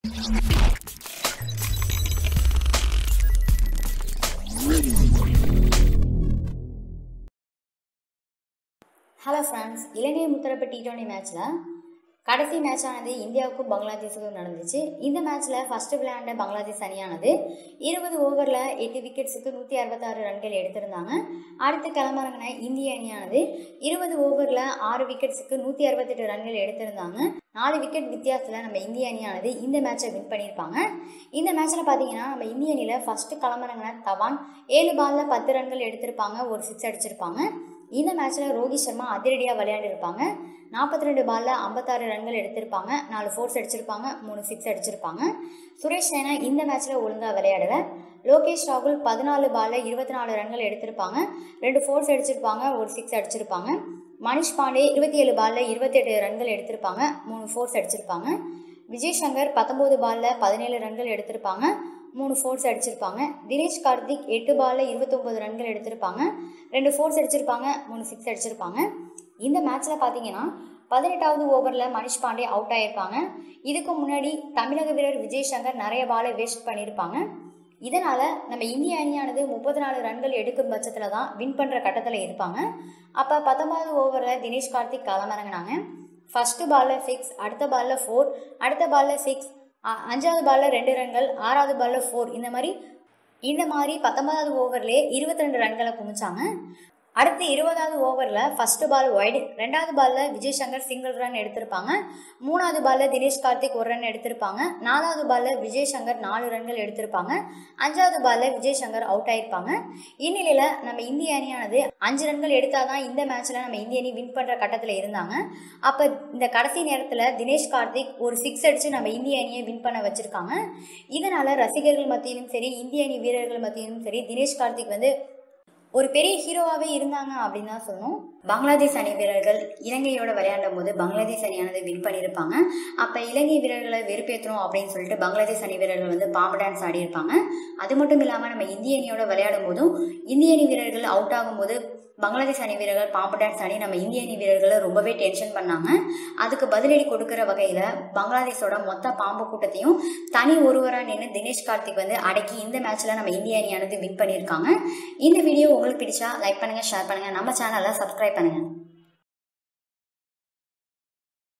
hello friends இலங்கை முத்தரப்பு T twenty மேட்ச்சில் கடைசி மேட்ச் ஆனது இந்தியாவுக்கும் பங்களாதேஷுக்கும் நடந்துச்சு இந்த மேட்ச்சில் ஃபஸ்ட்டு விளையாண்ட பங்களாதேஷ் அணியானது இருபது ஓவரில் எட்டு விக்கெட்ஸுக்கு நூற்றி அறுபத்தாறு ரன்கள் எடுத்திருந்தாங்க அடுத்து கிளம்புறங்கின இந்திய அணியானது இருபது ஓவரில் ஆறு விக்கெட்ஸுக்கு நூற்றி அறுபத்தெட்டு ரன்கள் எடுத்திருந்தாங்க நாலு விக்கெட் வித்தியாசத்தில் நம்ம இந்திய அணியானது இந்த மேட்சை வின் பண்ணியிருப்பாங்க இந்த மேட்ச்சில் பார்த்தீங்கன்னா நம்ம இந்திய அணியில் ஃபஸ்ட்டு கிளம்புறங்கின தவான் ஏழு பாலில் பத்து ரன்கள் எடுத்திருப்பாங்க ஒரு சிக்ஸ் அடிச்சிருப்பாங்க இந்த மேட்ச்சில் ரோஹித் சர்மா அதிரடியாக விளையாடிருப்பாங்க நாற்பத்தி ரெண்டு பாலில் ஐம்பத்தாறு ரன்கள் எடுத்திருப்பாங்க நாலு ஃபோர்ஸ் அடிச்சிருப்பாங்க மூணு சிக்ஸ் அடிச்சிருப்பாங்க சுரேஷ் ரெய்னா இந்த மேட்ச்சில் ஒழுங்காக விளையாடலை லோகேஷ் ராகுல் பதினாலு பாலில் இருபத்தி நாலு ரன்கள் எடுத்திருப்பாங்க ரெண்டு ஃபோர்ஸ் அடிச்சிருப்பாங்க ஒரு சிக்ஸ் அடிச்சிருப்பாங்க மணிஷ் பாண்டே இருபத்தி ஏழு பாலில் இருபத்தெட்டு ரன்கள் எடுத்திருப்பாங்க மூணு ஃபோர்ஸ் அடிச்சிருப்பாங்க விஜய் சங்கர் பத்தொம்போது பாலில் பதினேழு ரன்கள் எடுத்திருப்பாங்க மூணு ஃபோர்ஸ் அடிச்சிருப்பாங்க தினேஷ் கார்த்திக் எட்டு பாலில் இருபத்தொம்போது ரன்கள் எடுத்திருப்பாங்க ரெண்டு ஃபோர்ஸ் அடிச்சிருப்பாங்க மூணு சிக்ஸ் அடிச்சிருப்பாங்க இந்த மேட்ச்சில் பார்த்தீங்கன்னா பதினெட்டாவது ஓவரில் மனிஷ் பாண்டே அவுட் ஆகியிருப்பாங்க இதுக்கு முன்னாடி தமிழக வீரர் விஜய் சங்கர் நிறைய பாலை வேஸ்ட் பண்ணியிருப்பாங்க இதனால் நம்ம இந்திய அணியானது முப்பத்தி நாலு ரன்கள் எடுக்கும் பட்சத்தில் தான் வின் பண்ணுற கட்டத்தில் இருப்பாங்க அப்போ பத்தொன்பதாவது ஓவரில் தினேஷ் கார்த்திக் களமிறங்கினாங்க ஃபஸ்ட்டு பாலில் சிக்ஸ் அடுத்த பாலில் ஃபோர் அடுத்த பாலில் சிக்ஸ் அஞ்சாவது பாலில் ரெண்டு ரன்கள் ஆறாவது பாலில் ஃபோர் இந்த மாதிரி இந்த மாதிரி பத்தொன்பதாவது ஓவர்லேயே இருபத்தி ரெண்டு ரன்களை குமிச்சாங்க அடுத்து இருபதாவது ஓவரில் ஃபஸ்ட்டு பால் ஒய்டு ரெண்டாவது பாலில் விஜய் சங்கர் சிங்கிள் ரன் எடுத்திருப்பாங்க மூணாவது பாலில் தினேஷ் கார்த்திக் ஒரு ரன் எடுத்திருப்பாங்க நாலாவது பாலில் விஜய் சங்கர் நாலு ரன்கள் எடுத்திருப்பாங்க அஞ்சாவது பாலில் விஜய் சங்கர் அவுட் ஆயிருப்பாங்க இந்நிலையில் நம்ம இந்திய அணியானது அஞ்சு ரன்கள் எடுத்தால் தான் இந்த மேட்ச்சில் நம்ம இந்திய அணி வின் பண்ணுற கட்டத்தில் இருந்தாங்க அப்போ இந்த கடைசி நேரத்தில் தினேஷ் கார்த்திக் ஒரு சிக்ஸ் அடித்து நம்ம இந்திய அணியை வின் பண்ண வச்சுருக்காங்க இதனால் ரசிகர்கள் மத்தியிலும் சரி இந்திய அணி வீரர்கள் மத்தியிலும் சரி தினேஷ் கார்த்திக் வந்து ஒரு பெரிய ஹீரோவாகவே இருந்தாங்க அப்படின்னு தான் சொல்லணும் பங்களாதேஷ் அணி வீரர்கள் இலங்கையோட விளையாடும் போது பங்களாதேஷ் அணியானது வின் பண்ணியிருப்பாங்க அப்போ இலங்கை வீரர்களை வெறுப்பேற்றணும் அப்படின்னு சொல்லிட்டு பங்களாதேஷ் அணி வீரர்கள் வந்து பாம்பு டான்ஸ் ஆடியிருப்பாங்க அது மட்டும் இல்லாமல் நம்ம இந்திய அணியோட விளையாடும் போதும் இந்திய அணி வீரர்கள் அவுட் ஆகும்போது பங்களாதேஷ் அணி வீரர்கள் பாம்பு டான்ஸ் ஆடி நம்ம இந்திய அணி வீரர்களை ரொம்பவே டென்ஷன் பண்ணாங்க அதுக்கு பதிலடி கொடுக்குற வகையில் பங்களாதேஷோட மொத்த பாம்பு கூட்டத்தையும் தனி ஒருவராக நின்று தினேஷ் கார்த்திக் வந்து அடக்கி இந்த மேட்ச்சில் நம்ம இந்திய அணியானது வின் பண்ணியிருக்காங்க இந்த வீடியோ உங்களுக்கு பிடிச்சா லைக் பண்ணுங்கள் ஷேர் பண்ணுங்கள் நம்ம சேனலை சப்ஸ்கிரைப் பண்ணுங்கள்